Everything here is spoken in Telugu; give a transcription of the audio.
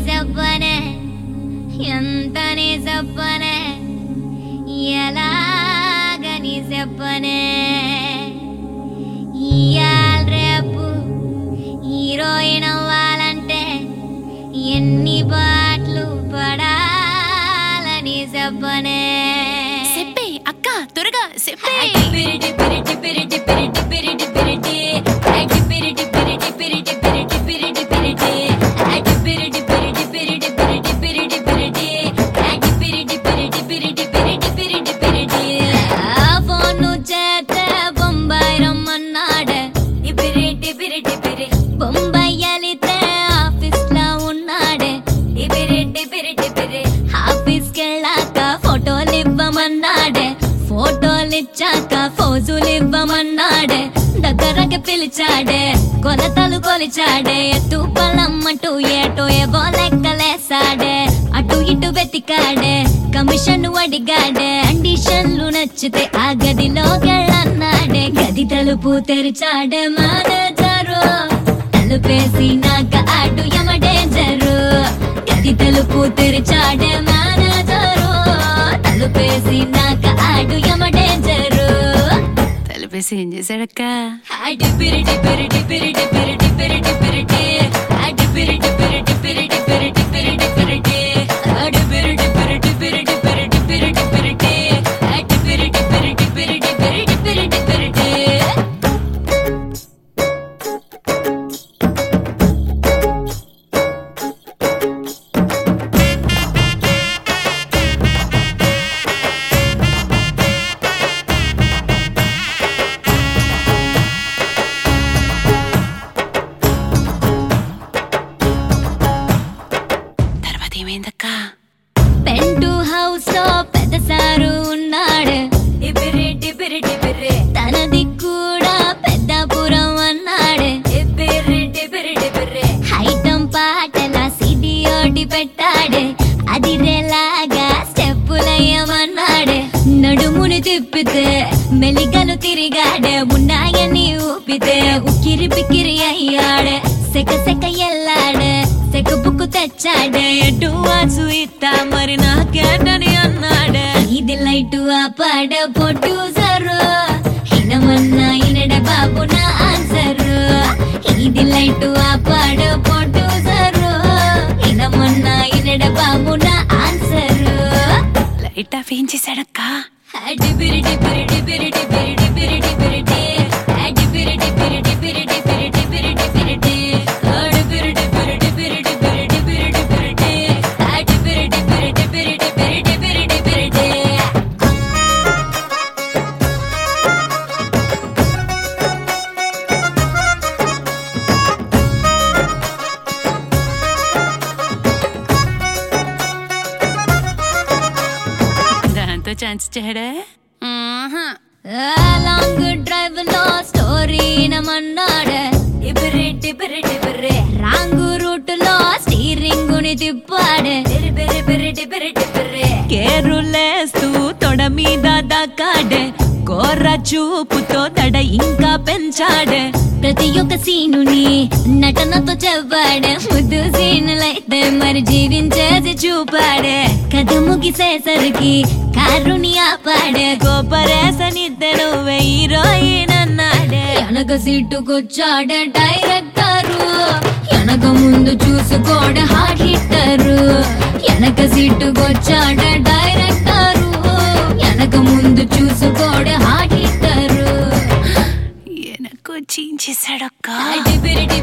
చెప్పనే ఎంతని చెప్పనే ఎలాగని చెప్పనే ఇయాల రేపు హీరోయిన్ అవ్వాలంటే ఎన్ని బాట్లు పడాలని చెప్పనే చెప్పే అక్క త్వరగా చెప్పే ఆ ఫోను చేతే బొంబాయి రమ్మన్నాడే బొంబాయి వెళితే ఆఫీస్ లో ఉన్నాడే ఆఫీస్ కెళ్ళాక ఫోటోలు ఇవ్వమన్నాడే ఫోటోలు ఇచ్చాక ఫోజులు ఇవ్వమన్నాడే దగ్గరకి పిలిచాడే కొలతలు కొలిచాడే ఎత్తు పలమ్మంటూ ఏటో ఏవో లెక్కలేసాడే అటు ఇటు వెతికాడే కమిషన్ అడిగాడే కండిషన్లు నచ్చితే ఆ గదిలో వెళ్ళన్నాడే గది తలుపు తెరిచాడే మేనేజరు తలుపేసి నాక అటు యమడేంజరు గది తలుపు తెరిచాడే మేనేజరు తలుపేసి నాక అటు యమడేంజరు తలుపేసి ఏం చేశాడక్క అడి పిరిటి పిరిటి పిరిటి పిరిటి పిరిటి పిరిటి అడి పిరిటి పిరిటి పిరిటి పిరిటి పిరిటి పిరిటి అడి పిరిటి పిరిటి పిరిటి పిరిటి పిరిటి పిరిటి అడి పిరిటి పిరిటి పిరిటి పిరిటి పిరిటి పిరిటి తర్వాత ఏమైందక్క పెంటు హౌస్ లో పెద్ద సారు ఉన్నాడు తనది కూడా పెద్దపురం అన్నాడు హైటం పాటల సిడి ఓటి పెట్టాడు అది రేలాగా స్టెప్పులయ్యమన్నాడు నడుముని తిప్పితే మెలికలు తిరిగాడే ఉన్నాయని ఊపితే ఉక్కిరి పిక్కిరి అయ్యాడు సెక సెక ఎల్లాడు సెక బుక్కు తెచ్చాడే ఎటు వాచు ఇత్తా మరి నాకేటని అన్నాడు ఇది లైటు ఆపాడ పొట్టు సరు హినమన్నా ఇనడ బాబు నా ఆన్సరు ఇది లైటు ఆపాడ పొట్టు సరు హినమన్నా ఇనడ బాబు నా ఆన్సరు లైట్ ఆఫ్ ఏం చేశాడక్క అడి బిరిడి బిరిడి బిరిడి బిరిడి బిరిడి బిరిడి అడి బిరిడి బిరిడి బిరిడి బిరిడి బిరిడి బిరిడి అడి బిరిడి బిరిడి బిరిడి బిరిడి బిరిడి బిరిడి అడి బిరిడి బిరిడి బిరిడి బిరిడి బిరిడి బిరిడి దాంతో ఛాన్స్ ఇచ్చాడా ఆహా. లాంగ్ డ్రైవ్ లో స్టోరీ నమన్నాడు రాంగ్ రూట్ లో స్టీరింగ్ ని తిప్పాడు కేరులేస్తూ తొడ మీద దక్కాడే కోర్ర చూపుతో తడ ఇంకా పెంచాడే ప్రతి ఒక్క సీనుని నటనతో చెప్పాడు ముద్దు సీనులైతే మరి జీవించేది చూపాడే కథ ముగిసేసరికి కారుని ఆపాడే గోపరేసనిద్దరు హీరోయిన్ అన్నాడే వెనక సీటుకొచ్చాడే డైరెక్టరు వెనక ముందు చూసుకోడే హార్ట్ హిట్టరు వెనక సీటుకొచ్చాడే డైరెక్టరు వెనక ముందు చూసుకోడే హార్ట్ హిట్టరు వెనక్కు చీంచేశాడక్క అడి బిరిడి